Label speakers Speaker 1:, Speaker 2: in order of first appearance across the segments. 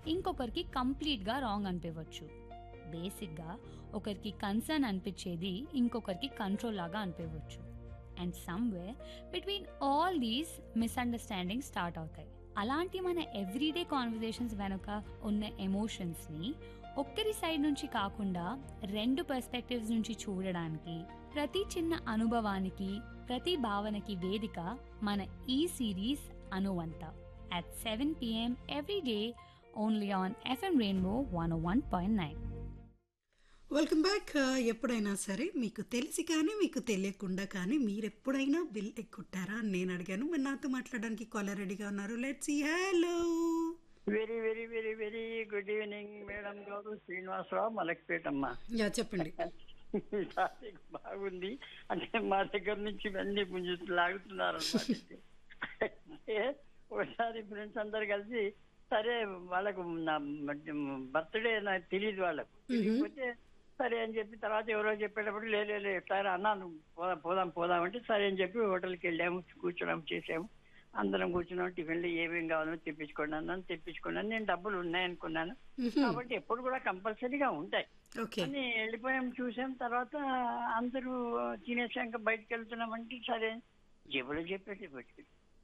Speaker 1: ఇంకొకరికి కంప్లీట్గా రాంగ్ అనిపించవచ్చు బేసిక్గా ఒకరికి కన్సర్న్ అనిపించేది ఇంకొకరికి కంట్రోల్ లాగా అనిపించవచ్చు and somewhere between all these misunderstanding start అవుతాయి అలాంటి మన ఎవ్రీడే కాన్వర్జేషన్స్ వెనుక ఉన్న ఎమోషన్స్ని ఒక్కరి సైడ్ నుంచి కాకుండా రెండు పర్స్పెక్టివ్స్ నుంచి చూడడానికి ప్రతి చిన్న అనుభవానికి ప్రతి భావనకి వేదిక మన ఈ సిరీస్ అనువంత at seven PM every day only on FM Rainbow one one point nine
Speaker 2: welcome back ఎప్పుడైనా సరే మీకు తెలిసి కానీ మీకు తెలియకుండా కానీ మీరు ఎప్పుడైనా బిల్ ఎక్కుంటారా అని నేను అడిగాను మరి నాతో మాట్లాడడానికి కాలర్ రెడీగా ఉన్నారు let's hello
Speaker 3: very very very very good evening madam garu Srinivasarao మలక్పేటమ్మ
Speaker 2: యా చెప్పండి
Speaker 3: టాపిక్ బాగుంది అంటే మా దగ్గర నుంచి ఇవన్నీ పుంజు లాగుతున్నారు అంటే ఒకసారి ఫ్రెండ్స్ అందరు కలిసి సరే వాళ్ళకు నా బర్త్డే నాకు తెలియదు వాళ్ళకు తెలియకపోతే సరే అని చెప్పి తర్వాత ఎవరో చెప్పేటప్పుడు లేదు లేదు సరే అన్నాను పోదాం పోదాం పోదాం అంటే సరే అని చెప్పి హోటల్కి వెళ్ళాము కూర్చోడం చేసాము అందరం కూర్చున్నాం టిఫిన్లు ఏమేం కావాలో తెప్పించుకోండి అన్నాను తెప్పించుకున్నాను నేను డబ్బులు ఉన్నాయనుకున్నాను కాబట్టి ఎప్పుడు కూడా కంపల్సరీగా ఉంటాయి
Speaker 2: ఓకే
Speaker 3: అని వెళ్ళిపోయాం చూసాం తర్వాత అందరూ తినేసాక బయటకు వెళ్తున్నామంటే సరే జేబులో చెప్పేసి పెట్టి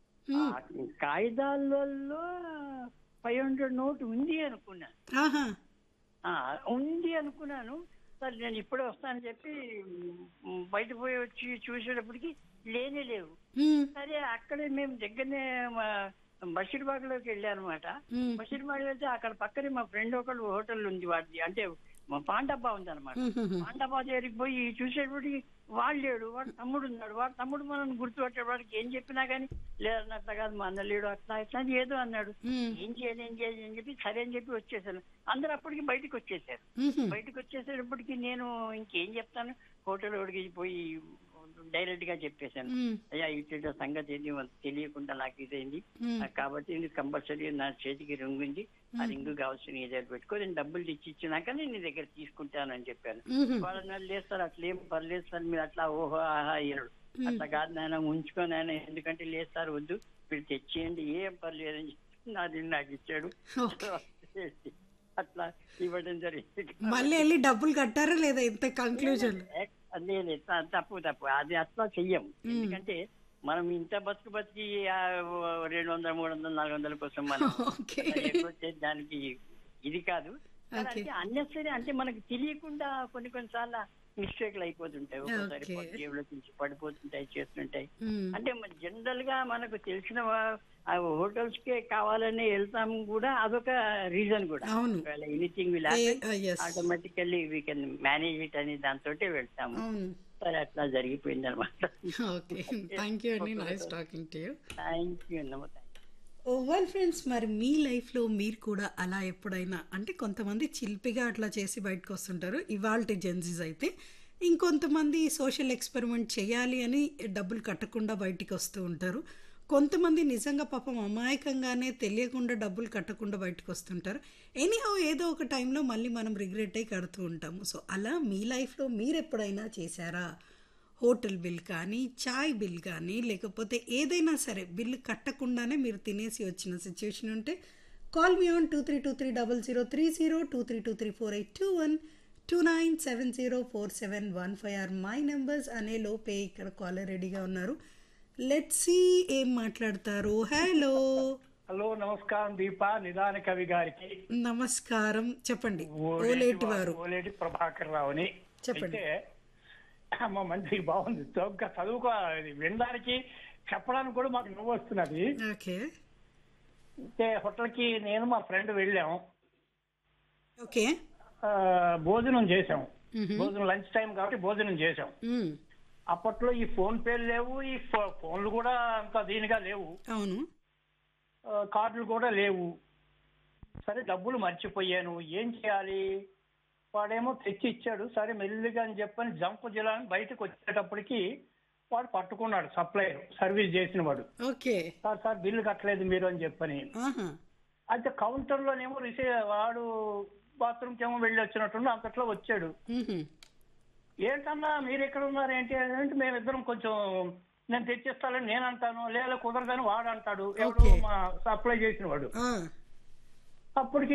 Speaker 3: కాగితాలలో ఫైవ్ హండ్రెడ్ నోట్ ఉంది అనుకున్నాను
Speaker 2: ఆహా
Speaker 3: ఆ, ఉంది అనుకున్నాను సరే నేను ఇప్పుడే వస్తానని చెప్పి మ్, బయట పోయి వచ్చి చూసేటప్పటికి లేనే లేవు
Speaker 2: మ్మ్.
Speaker 3: సరే అక్కడే మేము దగ్గరనే మా బషీర్బాగ్ లోకి వెళ్ళానమాట
Speaker 2: మ్మ్.
Speaker 3: బషీర్బాగ్ వెళ్తే అక్కడ పక్కనే మా ఫ్రెండ్ ఒకళ్ళు హోటల్ ఉంది వాడిది అంటే మా పాండబ్బా ఉంది అనమాట
Speaker 2: మ్మ్.
Speaker 3: పాండబ్బా దగ్గరికి పోయి చూసేటప్పటికి వాడు లేడు వాడు తమ్ముడు ఉన్నాడు వాడు తమ్ముడు మనం గుర్తుపట్టాడు వాడికి ఏం చెప్పినా కానీ లేదన్నట్టు కాదు మా అన్న లేడు అట్లా ఇట్లా అని ఏదో అన్నాడు
Speaker 2: మ్మ్.
Speaker 3: ఏం చేయాలి ఏం చేయాలి అని చెప్పి సరే అని చెప్పి వచ్చేసాను అందరు అప్పటికి బయటకు వచ్చేసారు
Speaker 2: మ్మ్.
Speaker 3: బయటకు వచ్చేసేటప్పటికి నేను ఇంకేం చెప్తాను హోటల్ ఒడికి పోయి డైరెక్ట్ గా చెప్పేశాను
Speaker 2: మ్మ్.
Speaker 3: అయ్యా ఇటు సంగతి ఏంటి మనకు తెలియకుండా నాకు ఇదైంది
Speaker 2: మ్మ్.
Speaker 3: నాకు కాబట్టి ఇది కంపల్సరీ నా చేతికి రింగ్ ఉంది ఆ రింగ్ కావాల్సిన నీ దగ్గర పెట్టుకో నేను డబ్బులు తెచ్చి ఇచ్చినాక నేను నీ దగ్గర తీసుకుంటానని చెప్పాను
Speaker 2: మ్మ్.
Speaker 3: వాళ్ళ లేదు సార్ అట్లా ఏం పర్లేదు సార్ మీరు అట్లా ఓహో ఆహా అయ్యాడు అట్లా కాదు నాయన ఉంచుకో నాయన ఎందుకంటే లేదు సార్ వద్దు మీరు తెచ్చేయండి ఏం పర్లేదు అని చెప్పి నాది నాకు ఇచ్చాడు
Speaker 2: ఓకే.
Speaker 3: అట్లా ఇవ్వడం జరిగింది
Speaker 2: మళ్ళీ వెళ్ళి డబ్బులు కట్టారా లేదా ఇంత కంక్లూజన్
Speaker 3: అదే లేదు త- తప్పు తప్పు అది అట్లా చెయ్యం ఎందుకంటే మనం ఇంత బతుకు బతికి ఆ, రెండు వందల మూడు వందల నాలుగు వందల కోసం మనం
Speaker 2: ఓకే.
Speaker 3: అలా ఎక్కువ చేసి దానికి ఇది కాదు కానీ అంటే అన్నెసరీ అంటే మనకు తెలియకుండా కొన్ని కొన్ని సార్లు మిస్టేక్లు అయిపోతుంటాయి ఒక్కోసారి
Speaker 2: Okay.
Speaker 3: జేబులో నుంచి పడిపోతుంటాయి చేస్తుంటాయి
Speaker 2: మ్మ్.
Speaker 3: అంటే జనరల్ గా మనకు తెలిసిన వా- ఆ హోటల్స్ కే కావాలని వెళ్తాం కూడా అదొక రీజన్ కూడా
Speaker 2: అవును.
Speaker 3: Anything will
Speaker 2: a- ah, yes.
Speaker 3: Automatically we can manage it అని దాంతో వెళ్తాము
Speaker 2: అవును
Speaker 3: సరే అట్లా జరిగిపోయింది అనమాట
Speaker 2: ఓకే థ్యాంక్ యూ అండి nice talking to you
Speaker 3: thank you అన్నమా
Speaker 2: వెల్ ఫ్రెండ్స్ మరి మీ లైఫ్లో మీరు కూడా అలా ఎప్పుడైనా అంటే కొంతమంది చిల్పిగా అట్లా చేసి బయటకు వస్తుంటారు ఇవాల్టి జెన్జీస్ అయితే ఇంకొంతమంది సోషల్ ఎక్స్పెరిమెంట్ చేయాలి అని డబ్బులు కట్టకుండా బయటికి వస్తూ ఉంటారు కొంతమంది నిజంగా పాపం అమాయకంగానే తెలియకుండా డబ్బులు కట్టకుండా బయటకు వస్తుంటారు ఎనీహౌ ఏదో ఒక టైంలో మళ్ళీ మనం రిగ్రెట్ అయి కడుతూ ఉంటాము సో అలా మీ లైఫ్లో మీరు ఎప్పుడైనా చేశారా హోటల్ బిల్ కానీ చాయ్ బిల్ కానీ లేకపోతే ఏదైనా సరే బిల్లు కట్టకుండానే మీరు తినేసి వచ్చిన సిచ్యువేషన్ ఉంటే call me on two three two three double zero three zero two three two three four eight two one two nine seven zero four seven one five or my numbers అనే లోపే ఇక్కడ caller రెడీగా ఉన్నారు let's see ఏం మాట్లాడతారు hello
Speaker 4: hello నమస్కారం దీప నిదాన కవి గారికి
Speaker 2: నమస్కారం చెప్పండి ఓలేటి వారు
Speaker 4: ఓలేటి ప్రభాకర్ రావుని
Speaker 2: చెప్పండి.
Speaker 4: అయితే అమ్మ మంచి బాగుంది చౌకగా చదువుకో ఇది వినడానికి చెప్పడానికి కూడా మాకు నువ్వు వస్తున్నది
Speaker 2: ఓకే
Speaker 4: అయితే హోటల్ కి నేను మా ఫ్రెండ్ వెళ్ళాం
Speaker 2: ఓకే
Speaker 4: ఆ, భోజనం చేసాం భోజనం లంచ్ టైం కాబట్టి భోజనం చేసాం
Speaker 2: మ్మ్.
Speaker 4: అప్పట్లో ఈ ఫోన్ పేలు లేవు ఈ ఫో- ఫోన్లు కూడా అంత దీనిగా లేవు
Speaker 2: అవును
Speaker 4: ఆ, కార్డులు కూడా లేవు సరే డబ్బులు మర్చిపోయాను ఏం చేయాలి వాడేమో తెచ్చి ఇచ్చాడు సరే మెల్లిగా అని చెప్పని జంప్ జిల్లాని బయటకు వచ్చేటప్పటికి వాడు పట్టుకున్నాడు సప్లైర్ సర్వీస్ చేసిన వాడు
Speaker 2: ఓకే
Speaker 4: సార్ సార్ బిల్లు కట్టలేదు మీరు అని చెప్పని
Speaker 2: ఆహా
Speaker 4: అయితే కౌంటర్ లోనేమో రిసీవ్ వాడు బాత్రూమ్కి ఏమో వెళ్ళి వచ్చినట్టు అంతట్లో వచ్చాడు
Speaker 2: మ్మ్.
Speaker 4: ఏంటన్నా మీరు ఎక్కడ ఉన్నారు ఏంటి అంటే మేమిద్దరం కొంచెం నేను తెచ్చిస్తానని నేను అంటాను లేదా కుదరదని వాడు అంటాడు ఎవడు
Speaker 2: Okay.
Speaker 4: మా సప్లై చేసిన వాడు
Speaker 2: ఆ.
Speaker 4: అప్పటికి